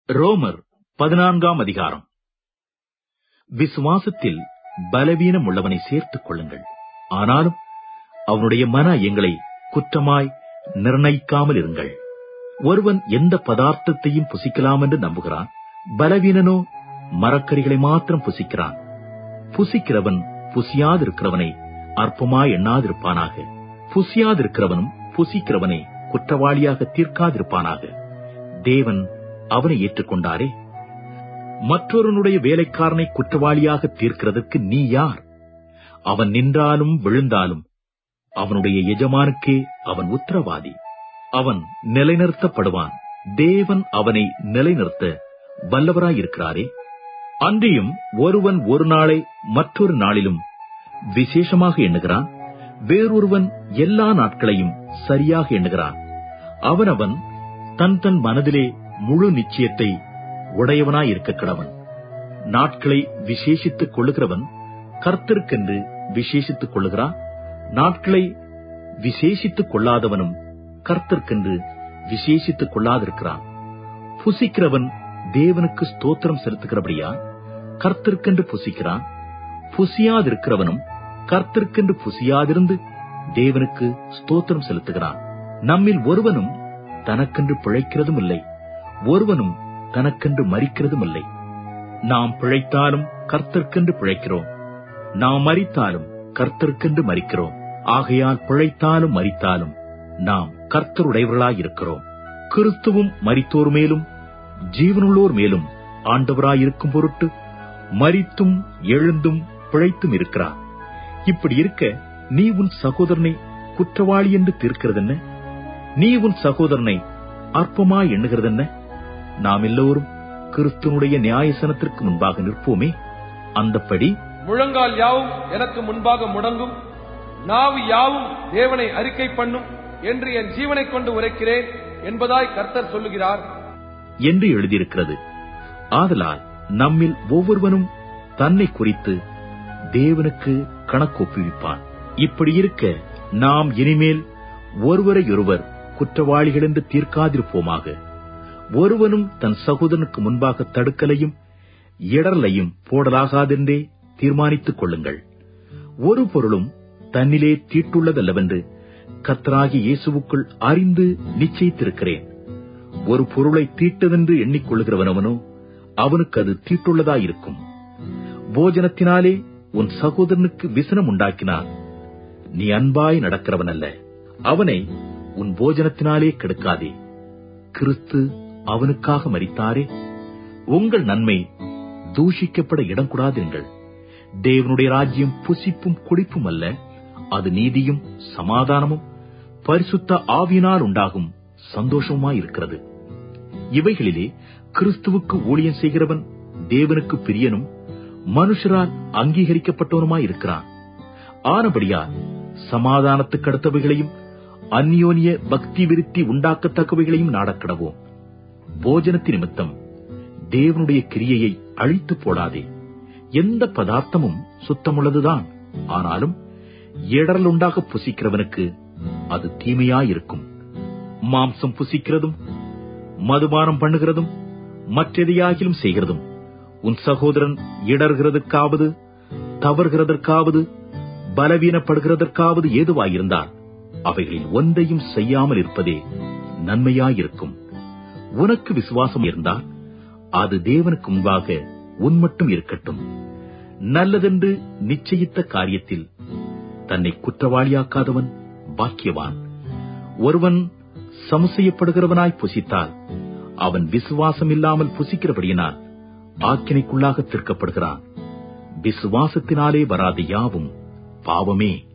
ரோமர் பதினான்காம் அதிகாரம் விசுவாசத்தில் பலவீனம் உள்ளவனை சேர்த்துக் கொள்ளுங்கள் ஆனாலும் அவனுடைய மன எங்களை குற்றமாய் நிர்ணயிக்காமல் இருங்கள் ஒருவன் எந்த பதார்த்தத்தையும் புசிக்கலாம் என்று நம்புகிறான் பலவீனனோ மரக்கறிகளை மாத்திரம் புசிக்கிறான் புசிக்கிறவன் புசியாதிருக்கிறவனை அற்பமாய் எண்ணாதிருப்பானாக புசியாதிருக்கிறவனும் புசிக்கிறவனை குற்றவாளியாக தீர்க்காதிருப்பானாக தேவன் அவனை ஏற்றுக்கொண்டாரே மற்றொருனுடைய வேலைக்காரனை குற்றவாளியாக தீர்க்கிறதற்கு நீ யார் அவன் நின்றாலும் விழுந்தாலும் அவனுடைய எஜமானுக்கே அவன் உத்தரவாதி அவன் நிலைநிறுத்தப்படுவான் தேவன் அவனை நிலைநிறுத்த வல்லவராயிருக்கிறாரே அன்றியும் ஒருவன் ஒரு நாளை மற்றொரு நாளிலும் விசேஷமாக எண்ணுகிறான் வேறொருவன் எல்லா நாட்களையும் சரியாக எண்ணுகிறான் அவனவன் தன் தன் மனதிலே முழு நிச்சயத்தை உடையவனாயிருக்க கடவன் நாட்களை விசேஷித்துக் கொள்ளுகிறவன் கர்த்தருக்கென்று விசேஷித்துக் கொள்ளுகிறான் நாட்களை விசேஷித்துக் கொள்ளாதவனும் கர்த்தருக்கென்று விசேஷித்துக் கொள்ளாதிருக்கிறான் புசிக்கிறவன் தேவனுக்கு ஸ்தோத்திரம் செலுத்துகிறபடியா கர்த்தருக்கென்று புசிக்கிறான் புசியாதிருக்கிறவனும் கர்த்தருக்கென்று புசியாதிருந்து தேவனுக்கு ஸ்தோத்திரம் செலுத்துகிறான் நம்மில் ஒருவனும் தனக்கென்று பிழைக்கிறதும் இல்லை ஒருவனும் தனக்கென்று மறிக்கிறதும் இல்லை நாம் பிழைத்தாலும் கர்த்தர்க்கென்று பிழைக்கிறோம் நாம் மறித்தாலும் கர்த்தருக்கென்று மறிக்கிறோம் ஆகையால் பிழைத்தாலும் மறித்தாலும் நாம் கர்த்தருடையவர்களாயிருக்கிறோம் கிறிஸ்துவும் மரித்தோர் மேலும் ஜீவனுள்ளோர் மேலும் ஆண்டவராயிருக்கும் பொருட்டு மரித்தும் எழுந்தும் பிழைத்தும் இருக்கிறார் இப்படி இருக்க நீ உன் சகோதரனை குற்றவாளி என்று தீர்க்கிறதென்ன நீ உன் சகோதரனை அற்பமாய் எண்ணுகிறதென்ன நாம் எல்லோரும் கிறிஸ்துனுடைய நியாயசனத்திற்கு முன்பாக நிற்போமே அந்தப்படி முழங்கால் யாவும் எனக்கு முன்பாக முடங்கும் நாவு யாவும் தேவனை அறிக்கை பண்ணும் என்று என் ஜீவனைக் கொண்டு உரைக்கிறேன் என்பதாய் கர்த்தர் சொல்லுகிறார் என்று எழுதியிருக்கிறது ஆதலால் நம்மில் ஒவ்வொருவனும் தன்னை குறித்து தேவனுக்கு கணக்கொப்புவிப்பான் இப்படி இருக்க நாம் இனிமேல் ஒருவரையொருவர் குற்றவாளிகள் என்று தீர்க்காதிருப்போமாக ஒருவனும் தன் சகோதரனுக்கு முன்பாக தடுக்கலையும் இடரலையும் போடலாகாதென்றே தீர்மானித்துக் கொள்ளுங்கள் ஒரு பொருளும் தன்னிலே தீட்டுள்ளதல்லவென்று கர்த்தராகி இயேசுவுக்குள் அறிந்து நிச்சயித்திருக்கிறேன் ஒரு பொருளை தீட்டதென்று எண்ணிக்கொள்கிறவனவனோ அவனுக்கு அது தீட்டுள்ளதாயிருக்கும் போஜனத்தினாலே உன் சகோதரனுக்கு விசனம் உண்டாக்கினான் நீ அன்பாய் நடக்கிறவன் அல்ல அவனை உன் போஜனத்தினாலே கெடுக்காதே கிறிஸ்து அவனுக்காக மரித்தாரே உங்கள் நன்மை தூஷிக்கப்பட இடம் கூடாதீர்கள் தேவனுடைய ராஜ்யம் புசிப்பும் குடிப்பும் அல்ல அது நீதியும் சமாதானமும் பரிசுத்த ஆவியினால் உண்டாகும் சந்தோஷமாயிருக்கிறது இவைகளிலே கிறிஸ்துவுக்கு ஊழியம் செய்கிறவன் தேவனுக்கு பிரியனும் மனுஷரால் அங்கீகரிக்கப்பட்டவனுமாயிருக்கிறான் ஆனபடியால் சமாதானத்துக்கு அடுத்தவைகளையும் அந்யோன்ய பக்தி விருத்தி உண்டாக்கத்தக்கவைகளையும் நாடக்கிடவோம் போஜனத்து நிமித்தம் தேவனுடைய கிரியையை அழித்து போடாதே எந்த பதார்த்தமும் சுத்தமுள்ளதுதான் ஆனாலும் இடரல் உண்டாக புசிக்கிறவனுக்கு அது தீமையாயிருக்கும் மாம்சம் புசிக்கிறதும் மதுபானம் பண்ணுகிறதும் மற்றெதையாகிலும் செய்கிறதும் உன் சகோதரன் இடர்கிறதற்காவது தவறுகிறதற்காவது பலவீனப்படுகிறதற்காவது ஏதுவாயிருந்தால் அவைகளில் ஒன்றையும் செய்யாமல் இருப்பதே நன்மையாயிருக்கும் உனக்கு விசுவாசம் இருந்தால் அது தேவனுக்கு முன்பாக உன் மட்டும் இருக்கட்டும் நல்லதென்று நிச்சயித்த காரியத்தில் தன்னை குற்றவாளியாக்காதவன் பாக்கியவான் ஒருவன் சமுசெய்யப்படுகிறவனாய் புசித்தால் அவன் விசுவாசம் இல்லாமல் புசிக்கிறபடியினால் ஆக்கினைக்குள்ளாக தீர்க்கப்படுகிறான் விசுவாசத்தினாலே வராத யாவும் பாவமே